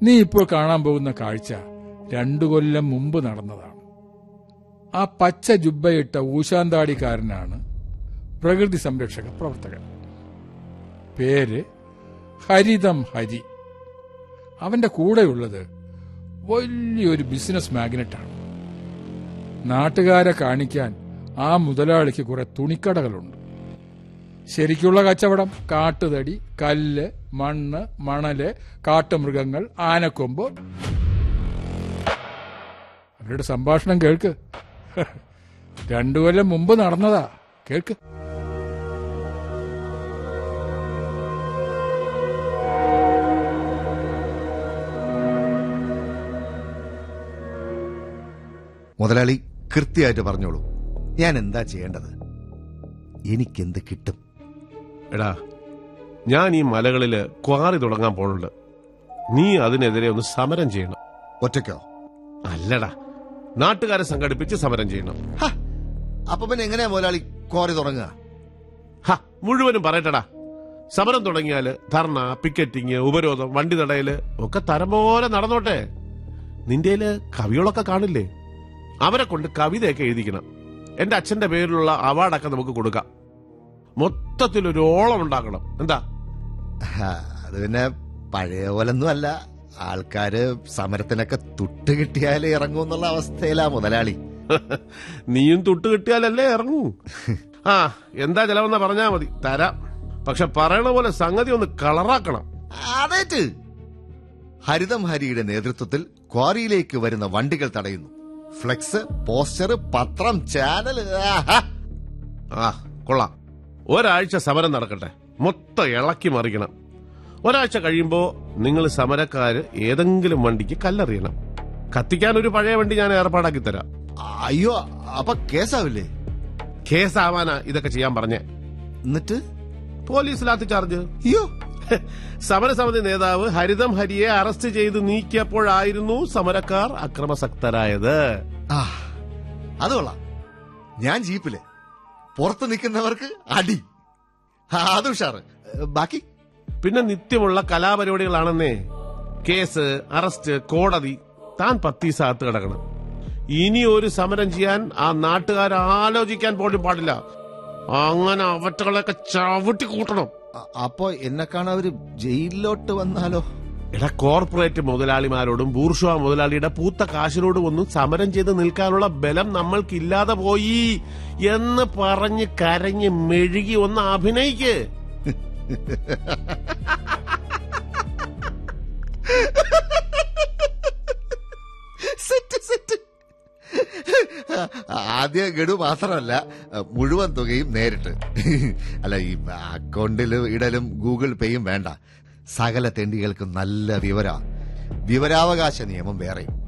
നീ ഇപ്പോൾ കാണാൻ പോകുന്ന കാഴ്ച രണ്ടു കൊല്ലം മുമ്പ് നടന്നതാണ് ആ പച്ച ജുബ്ബയിട്ട ഊശാന്താടിക്കാരനാണ് പ്രകൃതി സംരക്ഷക പ്രവർത്തകൻ പേര് ഹരിതം ഹരി അവന്റെ കൂടെയുള്ളത് വലിയൊരു ബിസിനസ് മാഗ്നറ്റാണ് നാട്ടുകാരെ കാണിക്കാൻ ആ മുതലാളിക്ക് കുറെ തുണിക്കടകളുണ്ട് ശരിക്കുള്ള കച്ചവടം കാട്ടുതടി കല്ല് മണ്ണ് മണല് കാട്ടുമൃഗങ്ങൾ ആനക്കൊമ്പ് അവരുടെ സംഭാഷണം കേൾക്ക് രണ്ടു കൊല്ലം മുമ്പ് നടന്നതാ കേൾക്ക് മുതലാളി കൃത്യമായിട്ട് പറഞ്ഞോളൂ ഞാൻ എന്താ ചെയ്യേണ്ടത് എനിക്കെന്ത് കിട്ടും എടാ ഞാൻ ഈ മലകളില് ക്വാറി തുടങ്ങാൻ പോണുണ്ട് നീ അതിനെതിരെ ഒന്ന് സമരം ചെയ്യണം ഒറ്റയ്ക്കോ അല്ലടാ നാട്ടുകാരെ സംഘടിപ്പിച്ച് സമരം ചെയ്യണം ഹ, അപ്പൊ പിന്നെ എങ്ങനെയാ മുതലാളി കോറി തുടങ്ങുക ഹ മുഴുവനും പറയട്ടടാ സമരം തുടങ്ങിയാല് ധർണ പിക്കറ്റിങ് ഉപരോധം വണ്ടി തടയല് ഒക്കെ തരം പോലെ നടന്നോട്ടെ നിന്റെയില് കവികളൊക്കെ കാണില്ലേ അവരെ കൊണ്ട് കവിതയൊക്കെ എഴുതിക്കണം എന്റെ അച്ഛന്റെ പേരിലുള്ള അവാർഡൊക്കെ നമുക്ക് കൊടുക്കാം മൊത്തത്തിൽ ഒരു ഓളം ഉണ്ടാക്കണം എന്താ ഹ, അത് പിന്നെ പഴയ പോലൊന്നും അല്ല ആൾക്കാര് സമരത്തിനൊക്കെ തുട്ട് കിട്ടിയാലേ ഇറങ്ങും എന്നുള്ള അവസ്ഥയിലാ മുതലാളി നീയും തൊട്ട് കിട്ടിയാലല്ലേ ഇറങ്ങൂ ആ എന്താ ചെലവെന്നാ പറഞ്ഞാ മതി തരാം പക്ഷെ പറയണ പോലെ സംഗതി ഒന്ന് കളറാക്കണം അതേറ്റ് ഹരിതം ഹരിയുടെ നേതൃത്വത്തിൽ ക്വാറിയിലേക്ക് വരുന്ന വണ്ടികൾ തടയുന്നു ഫ്ലെക്സ് പോസ്റ്റർ പത്രം ചാനൽ ആഹാ. ആ കൊള്ളാം ഒരാഴ്ച സമരം നടക്കട്ടെ മൊത്തം ഇളക്കി മറിക്കണം ഒരാഴ്ച കഴിയുമ്പോ നിങ്ങൾ സമരക്കാര് ഏതെങ്കിലും വണ്ടിക്ക് കല്ലെറിയണം കത്തിക്കാൻ ഒരു പഴയ വണ്ടി ഞാൻ ഏർപ്പാടാക്കി തരാം അയ്യോ അപ്പൊ കേസാവില്ലേ കേസാവാനാ ഇതൊക്കെ ചെയ്യാൻ പറഞ്ഞേ എന്നിട്ട് പോലീസ് ലാത്തി ചാർജ് അയ്യോ സമരസമിതി നേതാവ് ഹരിതം ഹരിയെ അറസ്റ്റ് ചെയ്ത് നീക്കിയപ്പോഴായിരുന്നു സമരക്കാർ അക്രമസക്തരായത് ആ അത് കൊള്ളാം ഞാൻ ജീപ്പില് പുറത്ത് നിൽക്കുന്നവർക്ക് അടി ആ, അത് ഉഷാറ് ബാക്കി പിന്നെ നിത്യമുള്ള കലാപരിപാടികളാണെന്നേ കേസ് അറസ്റ്റ് കോടതി താൻ പത്തീസകത്ത് കിടക്കണം ഇനി ഒരു സമരം ചെയ്യാൻ ആ നാട്ടുകാർ ആലോചിക്കാൻ പോലും പാടില്ല അങ്ങനെ അവറ്റകളൊക്കെ ചവിട്ടി കൂട്ടണം അ- അപ്പൊ എന്നെ കാണാൻ അവര് ജയിലിലോട്ട് വന്നാലോ എടാ കോർപ്പറേറ്റ് മുതലാളിമാരോടും ബൂർഷുവ മുതലാളിയുടെ പൂത്ത കാശിനോടും ഒന്നും സമരം ചെയ്ത് നിൽക്കാനുള്ള ബലം നമ്മൾക്കില്ലാതെ പോയി എന്ന് പറഞ്ഞ് കരഞ്ഞ് മെഴുകി ഒന്ന് അഭിനയിക്ക് സെറ്റ് സെറ്റ് ആദ്യ ഗഡു മാത്രമല്ല മുഴുവൻ തുകയും നേരിട്ട് അല്ല ഈ അക്കൗണ്ടിൽ ഇടലും ഗൂഗിൾ പേയും വേണ്ട സകല തെണ്ടികൾക്കും നല്ല വിവര വിവരാവകാശ നിയമം വേറെയും